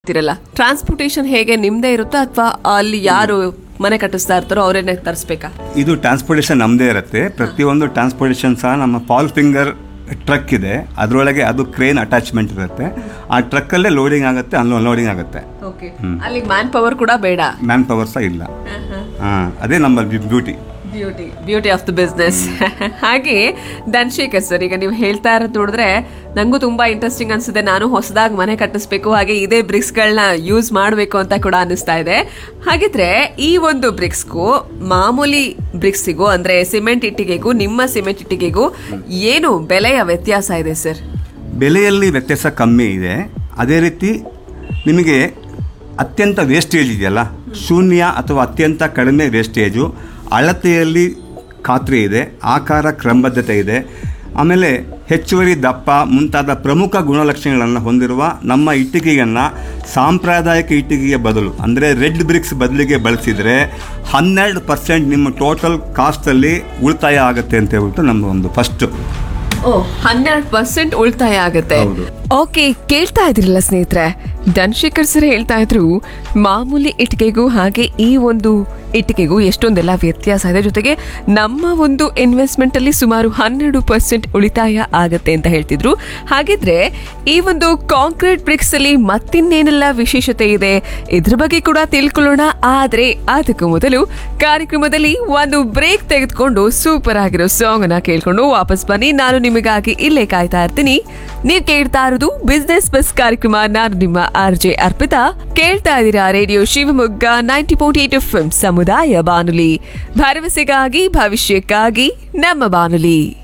ಇರಲ್ಲ ಟ್ರಾನ್ಸ್ಪೋರ್ಟೇಶನ್ ಹೇಗೆ ನಿಮ್ದೇ ಇರುತ್ತಾ ಅಥವಾ ಅಲ್ಲಿ ಯಾರು ಮನೆ ಕಟ್ಟಿಸ್ತಾ ಇರ್ತಾರೋ ಅವರೇನೆ ತರಿಸ್ಬೇಕಾ ಇದು ಟ್ರಾನ್ಸ್ಪೋರ್ಟೇಷನ್ ನಮ್ಮದೇ ಇರುತ್ತೆ ಪ್ರತಿಯೊಂದು ಟ್ರಾನ್ಸ್ಪೋರ್ಟೇಷನ್ ಸಹ ನಮ್ಮ ಪಾಲ್ ಫಿಂಗರ್ ಟ್ರಕ್ ಇದೆ ಅದರೊಳಗೆ ಅದು ಕ್ರೇನ್ ಅಟ್ಯಾಚ್ಮೆಂಟ್ ಇರುತ್ತೆ ಆ ಟ್ರಕ್ಕಲ್ಲೇ ಲೋಡಿಂಗ್ ಆಗುತ್ತೆ ಅನ್ಲೋಡಿಂಗ್ ಆಗುತ್ತೆ ಓಕೆ ಅಲ್ಲಿ ಮ್ಯಾನ್ ಪವರ್ ಕೂಡ ಬೇಡ ಮ್ಯಾನ್ ಪವರ್ ಸಹ ಇಲ್ಲ ಹಾಂ ಅದೇ ನಮ್ಮ beauty beauty beauty of the business ಹಾಗೆ ಧನ್ಶೇಖರ್ ಸರ್ ಈಗ ನೀವು ಹೇಳ್ತಾ ಇರೋದು ನೋಡಿದ್ರೆ ನಂಗೂ ತುಂಬಾ ಇಂಟ್ರೆಸ್ಟಿಂಗ್ ಅನ್ಸುತ್ತೆ ನಾನು ಹೊಸದಾಗಿ ಮನೆ ಕಟ್ಟಿಸ್ಬೇಕು ಹಾಗೆ ಇದೇ ಬ್ರಿಕ್ಸ್ಗಳನ್ನ ಯೂಸ್ ಮಾಡಬೇಕು ಅಂತ ಕೂಡ ಅನಿಸ್ತಾ ಇದೆ ಹಾಗಿದ್ರೆ ಈ ಒಂದು ಬ್ರಿಕ್ಸ್ಗೂ ಮಾಮೂಲಿ ಬ್ರಿಕ್ಸಿಗೂ ಅಂದ್ರೆ ಸಿಮೆಂಟ್ ಇಟ್ಟಿಗೆಗೂ ನಿಮ್ಮ ಸಿಮೆಂಟ್ ಇಟ್ಟಿಗೆಗೂ ಏನು ಬೆಲೆಯ ವ್ಯತ್ಯಾಸ ಇದೆ ಸರ್ ಬೆಲೆಯಲ್ಲಿ ವ್ಯತ್ಯಾಸ ಕಮ್ಮಿ ಇದೆ ಅದೇ ರೀತಿ ನಿಮಗೆ ಅತ್ಯಂತ ವೇಸ್ಟೇಜ್ ಇದೆಯಲ್ಲ ಶೂನ್ಯ ಅಥವಾ ಅತ್ಯಂತ ಕಡಿಮೆ ವೇಸ್ಟೇಜು ಅಳತೆಯಲ್ಲಿ ಖಾತ್ರಿ ಇದೆ ಆಕಾರ ಕ್ರಮಬದ್ಧತೆ ಇದೆ ಆಮೇಲೆ ಹೆಚ್ಚುವರಿ ದಪ್ಪ ಮುಂತಾದ ಪ್ರಮುಖ ಗುಣಲಕ್ಷಣಗಳನ್ನು ಹೊಂದಿರುವ ನಮ್ಮ ಇಟ್ಟಿಗೆಯನ್ನು ಸಾಂಪ್ರದಾಯಿಕ ಇಟ್ಟಿಗೆಗೆ ಬದಲು ಅಂದರೆ ರೆಡ್ ಬ್ರಿಕ್ಸ್ ಬದಲಿಗೆ ಬಳಸಿದರೆ ಹನ್ನೆರಡು ಪರ್ಸೆಂಟ್ ನಿಮ್ಮ ಟೋಟಲ್ ಕಾಸ್ಟಲ್ಲಿ ಉಳಿತಾಯ ಆಗುತ್ತೆ ಅಂತ ಹೇಳ್ಬಿಟ್ಟು ನಮ್ಮ ಒಂದು ಫಸ್ಟು ಓ ಹನ್ನೆರಡು ಪರ್ಸೆಂಟ್ ಉಳಿತಾಯ ಆಗುತ್ತೆ ಹೌದು. ಓಕೆ ಕೇಳ್ತಾ ಇದ್ರಲ್ಲ ಸ್ನೇಹಿತರೆ ಧನ್ಶೇಖರ್ ಸರ್ ಹೇಳ್ತಾ ಇದ್ರು ಮಾಮೂಲಿ ಇಟ್ಟಿಗೆಗೂ ಹಾಗೆ ಈ ಒಂದು ಇಟ್ಟಿಗೆಗೂ ಎಷ್ಟೊಂದೆಲ್ಲ ವ್ಯತ್ಯಾಸ ಇದೆ ಜೊತೆಗೆ ನಮ್ಮ ಒಂದು ಇನ್ವೆಸ್ಟ್ಮೆಂಟ್ ಅಲ್ಲಿ ಸುಮಾರು ಹನ್ನೆರಡು ಪರ್ಸೆಂಟ್ ಉಳಿತಾಯ ಆಗತ್ತೆ ಅಂತ ಹೇಳ್ತಿದ್ರು ಹಾಗಿದ್ರೆ ಈ ಒಂದು ಕಾಂಕ್ರೀಟ್ ಬ್ರಿಕ್ಸ್ ಅಲ್ಲಿ ಮತ್ತಿನ್ನೇನೆಲ್ಲ ವಿಶೇಷತೆ ಇದೆ ಇದ್ರ ಬಗ್ಗೆ ಕೂಡ ತಿಳ್ಕೊಳ್ಳೋಣ ಆದ್ರೆ ಅದಕ್ಕೂ ಮೊದಲು ಕಾರ್ಯಕ್ರಮದಲ್ಲಿ ಒಂದು ಬ್ರೇಕ್ ತೆಗೆದುಕೊಂಡು ಸೂಪರ್ ಆಗಿರೋ ಸಾಂಗ್ ಅನ್ನ ಕೇಳ್ಕೊಂಡು ವಾಪಸ್ ಬನ್ನಿ ನಾನು ನಿಮಗಾಗಿ ಇಲ್ಲೇ ಕಾಯ್ತಾ ಇರ್ತೀನಿ ನೀವ್ ಕೇಳ್ತಾ ಇರೋದು ಬಿಸ್ನೆಸ್ ಬಸ್ ಕಾರ್ಯಕ್ರಮ ನಾನು ನಿಮ್ಮ ಆರ್ ಜೆ ಅರ್ಪಿತಾ ಕೇಳ್ತಾ ಇದ್ದೀರಾ radio Shivamogga ninety point eight F ಸಮುದಾಯ ಬಾನುಲಿ ಭರವಸೆಗಾಗಿ ಭವಿಷ್ಯಕ್ಕಾಗಿ ನಮ್ಮ ಬಾನುಲಿ